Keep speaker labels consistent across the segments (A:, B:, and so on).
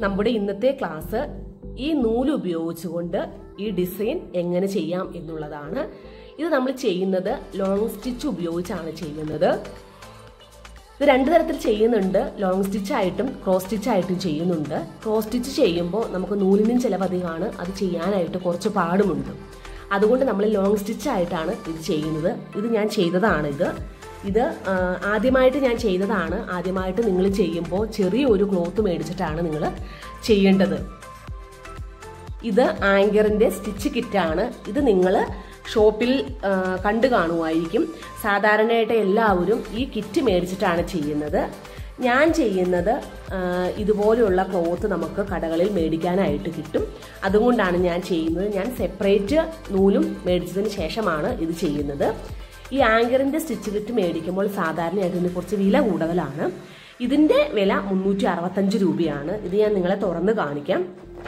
A: നമ്മുടെ ഇന്നത്തെ ക്ലാസ് ഈ നൂല് ഉപയോഗിച്ചുകൊണ്ട് ഈ ഡിസൈൻ എങ്ങനെ ചെയ്യാം എന്നുള്ളതാണ് ഇത് നമ്മൾ ചെയ്യുന്നത് ലോങ് സ്റ്റിച്ച് ഉപയോഗിച്ചാണ് ചെയ്യുന്നത് ഇത് രണ്ട് തരത്തിൽ ചെയ്യുന്നുണ്ട് ലോങ് സ്റ്റിച്ച് ആയിട്ടും ക്രോസ് സ്റ്റിച്ച് ആയിട്ടും ചെയ്യുന്നുണ്ട് ക്രോസ് സ്റ്റിച്ച് ചെയ്യുമ്പോൾ നമുക്ക് നൂലിനും ചിലവധികമാണ് അത് ചെയ്യാനായിട്ട് കുറച്ച് പാടുമുണ്ട് അതുകൊണ്ട് നമ്മൾ ലോങ് സ്റ്റിച്ച് ആയിട്ടാണ് ഇത് ചെയ്യുന്നത് ഇത് ഞാൻ ചെയ്തതാണ് ഇത് ഇത് ആ, ആദ്യമായിട്ട് ഞാൻ ചെയ്തതാണ് ആദ്യമായിട്ട് നിങ്ങൾ ചെയ്യുമ്പോൾ ചെറിയൊരു ക്ലോത്ത് മേടിച്ചിട്ടാണ് നിങ്ങൾ ചെയ്യേണ്ടത് ഇത് ആങ്കറിന്റെ സ്റ്റിച്ച് കിറ്റാണ് ഇത് നിങ്ങൾ ഷോപ്പിൽ ആ, കണ്ടു കാണുമായിരിക്കും സാധാരണയായിട്ട് എല്ലാവരും ഈ കിറ്റ് മേടിച്ചിട്ടാണ് ചെയ്യുന്നത് ഞാൻ ചെയ്യുന്നത് ആ, ഇതുപോലെയുള്ള ക്ലോത്ത് നമുക്ക് കടകളിൽ മേടിക്കാനായിട്ട് കിട്ടും അതുകൊണ്ടാണ് ഞാൻ ചെയ്യുന്നത് ഞാൻ സെപ്പറേറ്റ് നൂലും മേടിച്ചതിന് ശേഷമാണ് ഇത് ചെയ്യുന്നത് ഈ ആങ്കറിന്റെ സ്റ്റിച്ച് കിറ്റ് മേടിക്കുമ്പോൾ സാധാരണയായിട്ട് ഇതിന് കുറച്ച് വില കൂടുതലാണ് ഇതിന്റെ വില മുന്നൂറ്റി അറുപത്തഞ്ച് രൂപയാണ് ഇത് ഞാൻ നിങ്ങളെ തുറന്ന് കാണിക്കാം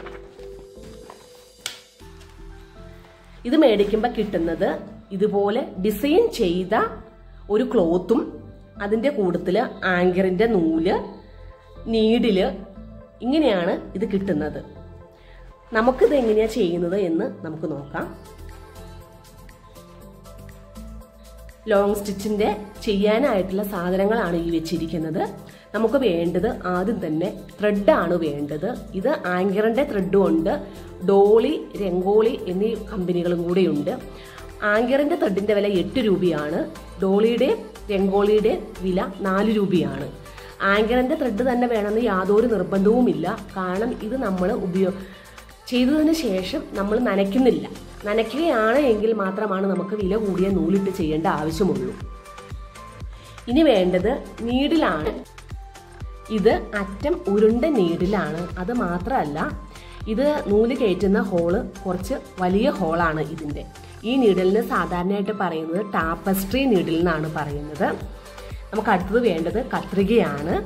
A: ഇത് മേടിക്കുമ്പോൾ കിട്ടുന്നത് ഇതുപോലെ ഡിസൈൻ ചെയ്ത ഒരു ക്ലോത്തും അതിൻ്റെ കൂട്ടത്തിൽ ആങ്കറിൻ്റെ നൂല് നീഡില് ഇങ്ങനെയാണ് ഇത് കിട്ടുന്നത് നമുക്കിത് എങ്ങനെയാണ് ചെയ്യുന്നത് എന്ന് നമുക്ക് നോക്കാം ലോങ് സ്റ്റിച്ചിന്റെ ചെയ്യാനായിട്ടുള്ള സാധനങ്ങളാണ് ഈ വെച്ചിരിക്കുന്നത് നമുക്ക് വേണ്ടത് ആദ്യം തന്നെ ത്രെഡാണ് വേണ്ടത് ഇത് ആങ്കറിന്റെ ത്രെഡും ഉണ്ട് ഡോളി രംഗോളി എന്നീ കമ്പനികളും കൂടെയുണ്ട് ആങ്കറിന്റെ ത്രെഡിന്റെ വില എട്ട് രൂപയാണ് ഡോളിയുടെ രംഗോളിയുടെ വില നാല് രൂപയാണ് ആങ്കറിന്റെ ത്രെഡ് തന്നെ വേണമെന്ന് യാതൊരു നിർബന്ധവുമില്ല കാരണം ഇത് നമ്മൾ ഉപയോ ചെയ്തതിന് ശേഷം നമ്മൾ നനയ്ക്കുന്നില്ല നനയ്ക്കുകയാണ് എങ്കിൽ മാത്രമാണ് നമുക്ക് വില കൂടിയ നൂലിട്ട് ചെയ്യേണ്ട ആവശ്യമുള്ളൂ ഇനി വേണ്ടത് നീഡിലാണ് ഇത് അറ്റം ഉരുണ്ട നീഡിലാണ് അത് മാത്രമല്ല ഇത് നൂല് കയറ്റുന്ന ഹോള് കുറച്ച് വലിയ ഹോളാണ് ഇതിൻ്റെ ഈ നീഡിലിന് സാധാരണയായിട്ട് പറയുന്നത് ടാപ്പസ്ട്രി നീഡിൽ എന്നാണ് പറയുന്നത് നമുക്ക് അടുത്തത് വേണ്ടത് കത്രികയാണ്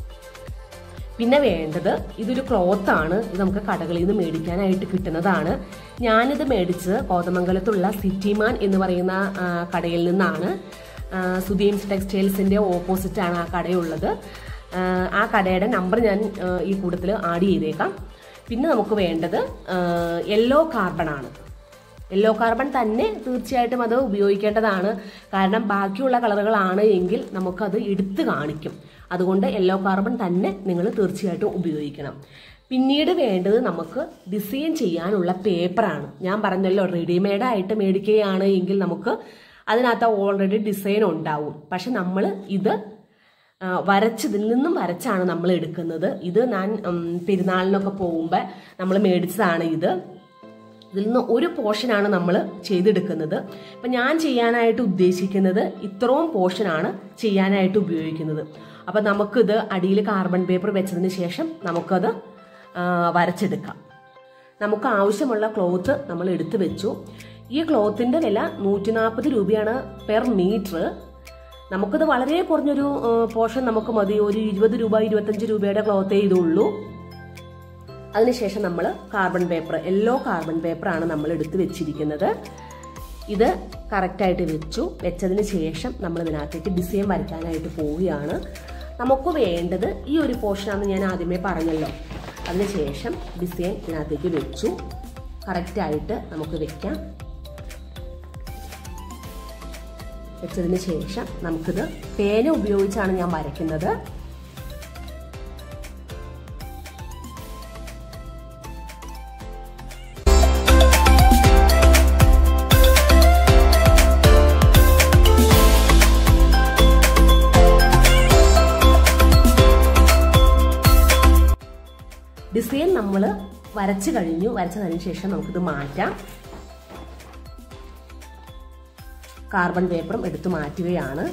A: പിന്നെ വേണ്ടത് ഇതൊരു ക്ലോത്ത് ആണ് ഇത് നമുക്ക് കടകളിൽ നിന്ന് മേടിക്കാനായിട്ട് കിട്ടുന്നതാണ് ഞാനിത് മേടിച്ചത് കോതമംഗലത്തുള്ള സിറ്റിമാൻ എന്ന് പറയുന്ന ആ, കടയിൽ നിന്നാണ് ആ, സുധീംസ് ടെക്സ്റ്റൈൽസിന്റെ ഓപ്പോസിറ്റ് ആണ് ആ കടയുള്ളത് ആ, ആ കടയുടെ നമ്പർ ഞാൻ ആ, ഈ കൂട്ടത്തിൽ ആഡ് ചെയ്തേക്കാം പിന്നെ നമുക്ക് വേണ്ടത് യെല്ലോ കാർബൺ ആണ് യെല്ലോ കാർബൺ തന്നെ തീർച്ചയായിട്ടും അത് ഉപയോഗിക്കേണ്ടതാണ് കാരണം ബാക്കിയുള്ള കളറുകളാണ് എങ്കിൽ നമുക്കത് എടുത്ത് കാണിക്കും അതുകൊണ്ട് യെല്ലോ കാർബൺ തന്നെ നിങ്ങൾ തീർച്ചയായിട്ടും ഉപയോഗിക്കണം പിന്നീട് വേണ്ടത് നമുക്ക് ഡിസൈൻ ചെയ്യാനുള്ള പേപ്പറാണ് ഞാൻ പറഞ്ഞല്ലോ റെഡിമെയ്ഡ് ആയിട്ട് മേടിക്കുകയാണ് എങ്കിൽ നമുക്ക് അതിനകത്ത് ഓൾറെഡി ഡിസൈൻ ഉണ്ടാവും പക്ഷെ നമ്മൾ ഇത് ആ, വരച്ചതിൽ നിന്നും വരച്ചാണ് നമ്മൾ എടുക്കുന്നത് ഇത് ഞാൻ ഉം, പെരുന്നാളിനൊക്കെ പോകുമ്പോൾ നമ്മൾ മേടിച്ചതാണ് ഇത് ഇതിൽ നിന്ന് ഒരു പോർഷനാണ് നമ്മൾ ചെയ്തെടുക്കുന്നത് അപ്പം ഞാൻ ചെയ്യാനായിട്ട് ഉദ്ദേശിക്കുന്നത് ഇത്രയും പോർഷനാണ് ചെയ്യാനായിട്ട് ഉപയോഗിക്കുന്നത് അപ്പം നമുക്കിത് അടിയിൽ കാർബൺ പേപ്പർ വെച്ചതിന് ശേഷം നമുക്കത് ആ, വരച്ചെടുക്കാം നമുക്ക് ആവശ്യമുള്ള ക്ലോത്ത് നമ്മൾ എടുത്തു വെച്ചു ഈ ക്ലോത്തിന്റെ വില നൂറ്റി നാൽപ്പത് രൂപയാണ് പെർ മീറ്റർ നമുക്കിത് വളരെ കുറഞ്ഞൊരു പോർഷൻ നമുക്ക് മതി ഒരു ഇരുപത് രൂപ ഇരുപത്തഞ്ച് രൂപയുടെ ക്ലോത്തേ ഇതുള്ളൂ അതിനുശേഷം നമ്മൾ കാർബൺ പേപ്പർ യെല്ലോ കാർബൺ പേപ്പറാണ് നമ്മൾ എടുത്ത് വെച്ചിരിക്കുന്നത് ഇത് കറക്റ്റായിട്ട് വെച്ചു വെച്ചതിന് ശേഷം നമ്മൾ ഇതിനകത്തേക്ക് ഡിസൈൻ വരയ്ക്കാനായിട്ട് പോവുകയാണ് നമുക്ക് വേണ്ടത് ഈ ഒരു പോർഷനാണെന്ന് ഞാൻ ആദ്യമേ പറഞ്ഞല്ലോ അതിനുശേഷം ഡിസൈൻ ഇതിനകത്തേക്ക് വെച്ചു കറക്റ്റായിട്ട് നമുക്ക് വെക്കാം വെച്ചതിന് ശേഷം നമുക്കിത് പേന ഉപയോഗിച്ചാണ് ഞാൻ വരയ്ക്കുന്നത് ഡിസൈൻ നമ്മൾ വരച്ചു കഴിഞ്ഞു വരച്ചതിന് ശേഷം നമുക്കിത് മാറ്റാം കാർബൺ പേപ്പറും എടുത്തു മാറ്റുകയാണ്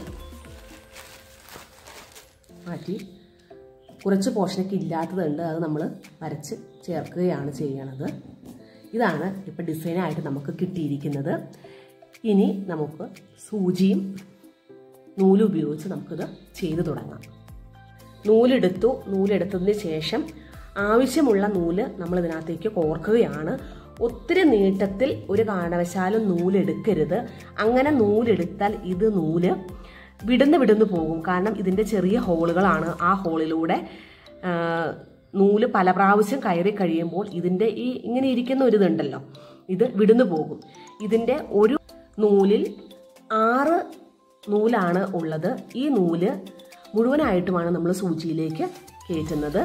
A: മാറ്റി കുറച്ച് പോർഷനൊക്കെ ഇല്ലാത്തതുണ്ട് അത് നമ്മൾ വരച്ച് ചേർക്കുകയാണ് ചെയ്യണത് ഇതാണ് ഇപ്പം ഡിസൈനായിട്ട് നമുക്ക് കിട്ടിയിരിക്കുന്നത് ഇനി നമുക്ക് സൂചിയും നൂലും ഉപയോഗിച്ച് നമുക്കിത് ചെയ്തു തുടങ്ങാം നൂലെടുത്തു നൂലെടുത്തതിന് ശേഷം ആവശ്യമുള്ള നൂല് നമ്മൾ ഇതിനകത്തേക്ക് കോർക്കുകയാണ് ഒത്തിരി നീട്ടത്തിൽ ഒരു കാരണവശാലും നൂലെടുക്കരുത് അങ്ങനെ നൂലെടുത്താൽ ഇത് നൂല് വിടന്ന് വിടന്ന് പോകും കാരണം ഇതിൻ്റെ ചെറിയ ഹോളുകളാണ് ആ ഹോളിലൂടെ ആ, നൂല് പല പ്രാവശ്യം കയറി കഴിയുമ്പോൾ ഇതിൻ്റെ ഈ ഇങ്ങനെ ഇരിക്കുന്ന ഒരു ഇതുണ്ടല്ലോ ഇത് വിടുന്നു പോകും ഇതിൻ്റെ ഒരു നൂലിൽ ആറ് നൂലാണ് ഉള്ളത് ഈ നൂല് മുഴുവനായിട്ടുമാണ് നമ്മൾ സൂചിയിലേക്ക് കയറ്റുന്നത്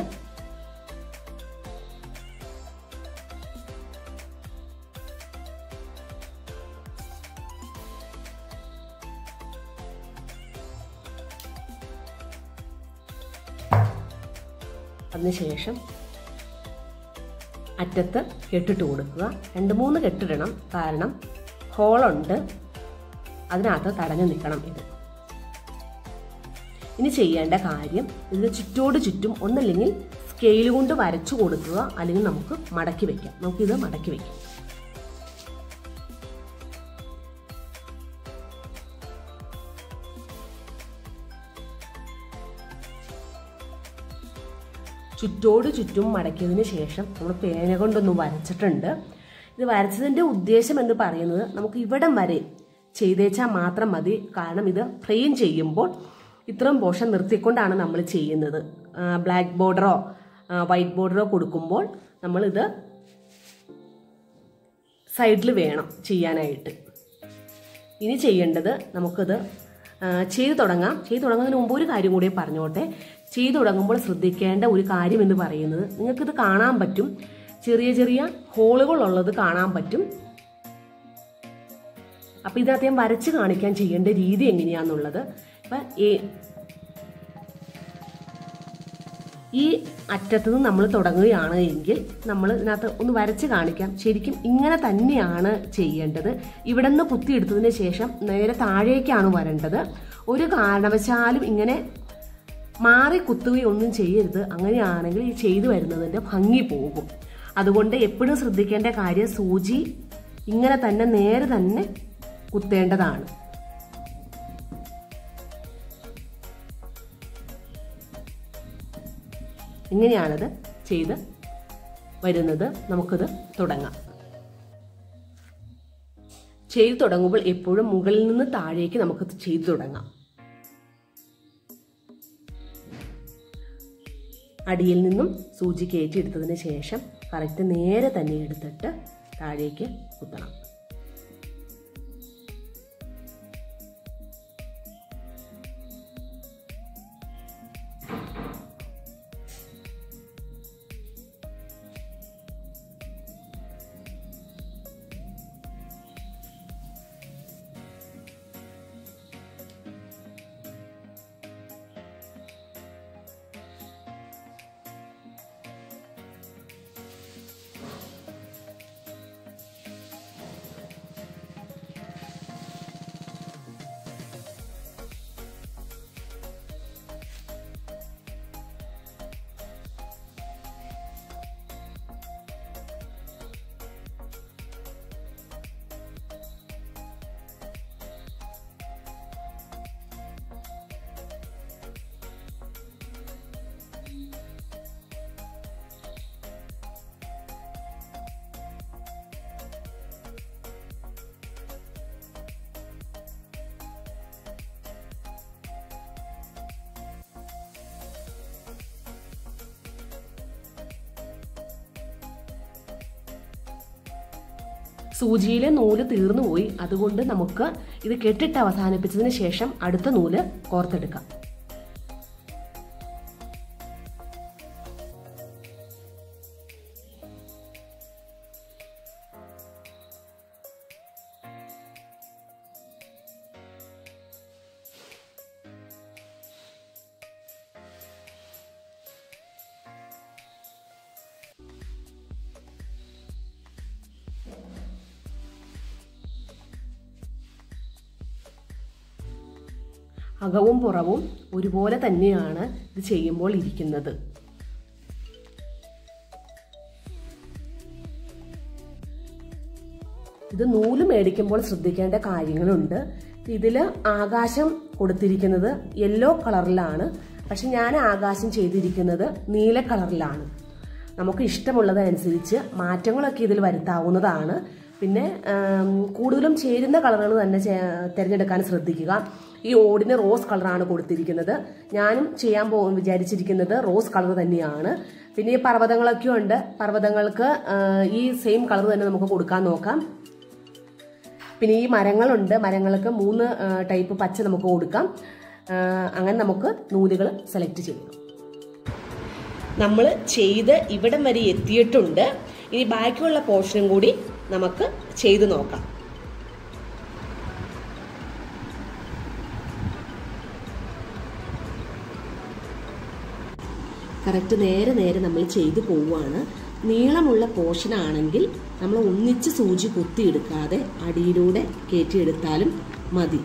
A: അതിനുശേഷം അറ്റത്ത് കെട്ടിട്ട് കൊടുക്കുക രണ്ട് മൂന്ന് കെട്ടിടണം കാരണം ഹോളുണ്ട് അതിനകത്ത് തടഞ്ഞു നിൽക്കണം ഇത് ഇനി ചെയ്യേണ്ട കാര്യം ഇതിന് ചുറ്റോട് ചുറ്റും ഒന്നല്ലെങ്കിൽ സ്കെയിൽ കൊണ്ട് വരച്ചു കൊടുക്കുക അല്ലെങ്കിൽ നമുക്ക് മടക്കി വെക്കാം നമുക്കിത് മടക്കി വെക്കാം ചുറ്റോട് ചുറ്റും മടക്കിയതിന് ശേഷം നമ്മൾ പേന കൊണ്ടൊന്ന് വരച്ചിട്ടുണ്ട് ഇത് വരച്ചതിൻ്റെ ഉദ്ദേശം എന്ന് പറയുന്നത് നമുക്ക് ഇവിടം വരെ ചെയ്തേച്ചാൽ മാത്രം മതി കാരണം ഇത് ഫ്രെയിം ചെയ്യുമ്പോൾ ഇത്രയും പോർഷൻ നിർത്തിക്കൊണ്ടാണ് നമ്മൾ ചെയ്യുന്നത് ബ്ലാക്ക് ബോർഡറോ വൈറ്റ് ബോർഡറോ കൊടുക്കുമ്പോൾ നമ്മളിത് സൈഡിൽ വേണം ചെയ്യാനായിട്ട് ഇനി ചെയ്യേണ്ടത് നമുക്കിത് ആ, ചെയ്തു തുടങ്ങാം ചെയ്തു തുടങ്ങുന്നതിന് മുമ്പ് ഒരു കാര്യം കൂടി പറഞ്ഞോട്ടെ ചെയ്തു തുടങ്ങുമ്പോൾ ശ്രദ്ധിക്കേണ്ട ഒരു കാര്യം എന്ന് പറയുന്നത് നിങ്ങൾക്കിത് കാണാൻ പറ്റും ചെറിയ ചെറിയ ഹോളുകൾ ഉള്ളത് കാണാൻ പറ്റും അപ്പൊ ഇതിനകത്ത് ഞാൻ വരച്ച് കാണിക്കാൻ ചെയ്യേണ്ട രീതി എങ്ങനെയാന്നുള്ളത് ഇപ്പൊ ഈ- ഈ അറ്റത്ത് നിന്ന് നമ്മൾ തുടങ്ങുകയാണ് എങ്കിൽ നമ്മൾ ഇതിനകത്ത് ഒന്ന് വരച്ച് കാണിക്കാം ശരിക്കും ഇങ്ങനെ തന്നെയാണ് ചെയ്യേണ്ടത് ഇവിടെ നിന്ന് കുത്തിയെടുത്തതിന് ശേഷം നേരെ താഴേക്കാണ് വരേണ്ടത് ഒരു കാരണവശാലും ഇങ്ങനെ മാറി കുത്തുകയൊന്നും ചെയ്യരുത് അങ്ങനെയാണെങ്കിൽ ഈ ചെയ്തു വരുന്നതിന്റെ ഭംഗി പോകും അതുകൊണ്ട് എപ്പോഴും ശ്രദ്ധിക്കേണ്ട കാര്യം സൂചി ഇങ്ങനെ തന്നെ നേരെ തന്നെ കുത്തേണ്ടതാണ് ഇങ്ങനെയാണത് ചെയ്ത് വരുന്നത് നമുക്കിത് തുടങ്ങാം ചെയ്തു തുടങ്ങുമ്പോൾ എപ്പോഴും മുകളിൽ നിന്ന് താഴേക്ക് നമുക്ക് ചെയ്തു തുടങ്ങാം അടിയിൽ നിന്നും സൂചി കയറ്റി എടുത്തതിന് ശേഷം കറക്റ്റ് നേരെ തന്നെ എടുത്തിട്ട് താഴേക്ക് കുത്തണം സൂചിയിലെ നൂല് തീർന്നു പോയി അതുകൊണ്ട് നമുക്ക് ഇത് കെട്ടിട്ട് അവസാനിപ്പിച്ചതിന് ശേഷം അടുത്ത നൂല് കോർത്തെടുക്കാം അകവും പുറവും ഒരുപോലെ തന്നെയാണ് ഇത് ചെയ്യുമ്പോൾ ഇരിക്കുന്നത് ഇത് നൂല് മേടിക്കുമ്പോൾ ശ്രദ്ധിക്കേണ്ട കാര്യങ്ങളുണ്ട് ഇതിൽ ആകാശം കൊടുത്തിരിക്കുന്നത് യെല്ലോ കളറിലാണ് പക്ഷെ ഞാൻ ആകാശം ചെയ്തിരിക്കുന്നത് നീല കളറിലാണ് നമുക്ക് ഇഷ്ടമുള്ളതനുസരിച്ച് മാറ്റങ്ങളൊക്കെ ഇതിൽ വരുത്താവുന്നതാണ് പിന്നെ ആം, കൂടുതലും ചേരുന്ന കളറുകൾ തന്നെ ചേ- തിരഞ്ഞെടുക്കാൻ ശ്രദ്ധിക്കുക ഈ ഓടിന് റോസ് കളറാണ് കൊടുത്തിരിക്കുന്നത് ഞാനും ചെയ്യാൻ പോകും വിചാരിച്ചിരിക്കുന്നത് റോസ് കളർ തന്നെയാണ് പിന്നെ ഈ പർവ്വതങ്ങളൊക്കെ ഉണ്ട് പർവ്വതങ്ങൾക്ക് ആ, ഈ സെയിം കളർ തന്നെ നമുക്ക് കൊടുക്കാൻ നോക്കാം പിന്നെ ഈ മരങ്ങളുണ്ട് മരങ്ങൾക്ക് മൂന്ന് ആ, ടൈപ്പ് പച്ച നമുക്ക് കൊടുക്കാം ആ, അങ്ങനെ നമുക്ക് നൂലുകൾ സെലക്ട് ചെയ്യാം നമ്മൾ ചെയ്ത് ഇവിടം വരെ എത്തിയിട്ടുണ്ട് ഇനി ബാക്കിയുള്ള പോർഷനും കൂടി നമുക്ക് ചെയ്തു നോക്കാം കറക്റ്റ് നേരെ നേരെ നമ്മൾ ചെയ്തു പോവുകയാണ് നീളമുള്ള പോർഷൻ ആണെങ്കിൽ നമ്മൾ ഒന്നിച്ച് സൂചി കുത്തിയെടുക്കാതെ അടിയിലൂടെ കയറ്റിയെടുത്താലും മതി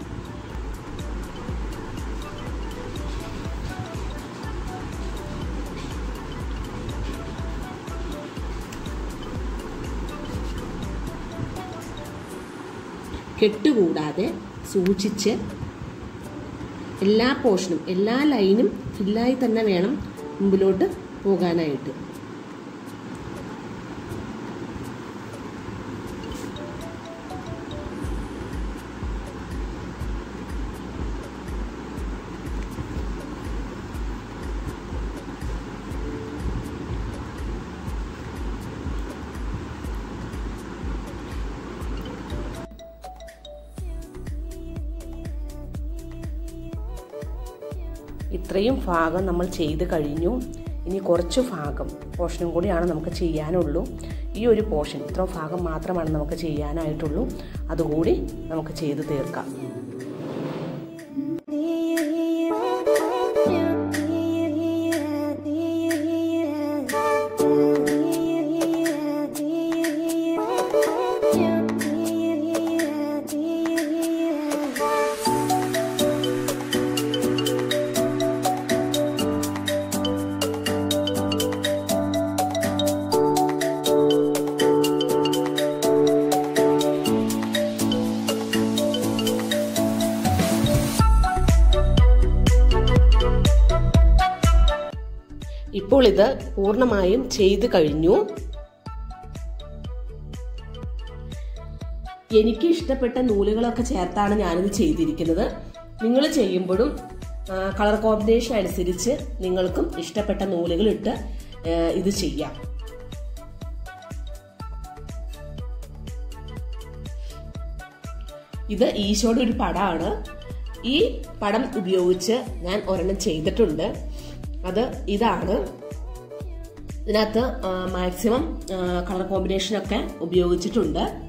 A: കെട്ടുകൂടാതെ സൂക്ഷിച്ച് എല്ലാ പോർഷനും എല്ലാ ലൈനും ഫില്ലായി തന്നെ വേണം മുമ്പിലോട്ട് പോകാനായിട്ട് ഇത്രയും ഭാഗം നമ്മൾ ചെയ്ത് കഴിഞ്ഞു ഇനി കുറച്ച് ഭാഗം പോർഷനും കൂടിയാണ് നമുക്ക് ചെയ്യാനുള്ളൂ ഈ ഒരു പോർഷൻ ഇത്ര ഭാഗം മാത്രമാണ് നമുക്ക് ചെയ്യാനായിട്ടുള്ളൂ അതുകൂടി നമുക്ക് ചെയ്ത് തീർക്കാം ഇപ്പോൾ ഇത് പൂർണ്ണമായും ചെയ്ത് കഴിഞ്ഞു എനിക്ക് ഇഷ്ടപ്പെട്ട നൂലുകളൊക്കെ ചേർത്താണ് ഞാനിത് ചെയ്തിരിക്കുന്നത് നിങ്ങൾ ചെയ്യുമ്പോഴും കളർ കോമ്പിനേഷൻ അനുസരിച്ച് നിങ്ങൾക്കും ഇഷ്ടപ്പെട്ട നൂലുകൾ ഇട്ട് ആ, ഇത് ചെയ്യാം ഇത് ഈശോയുടെ ഒരു പടമാണ് ഈ പടം ഉപയോഗിച്ച് ഞാൻ ഒരെണ്ണം ചെയ്തിട്ടുണ്ട് അത് ഇതാണ് ഇതിനകത്ത് മാക്സിമം കളർ കോമ്പിനേഷനൊക്കെ ഉപയോഗിച്ചിട്ടുണ്ട്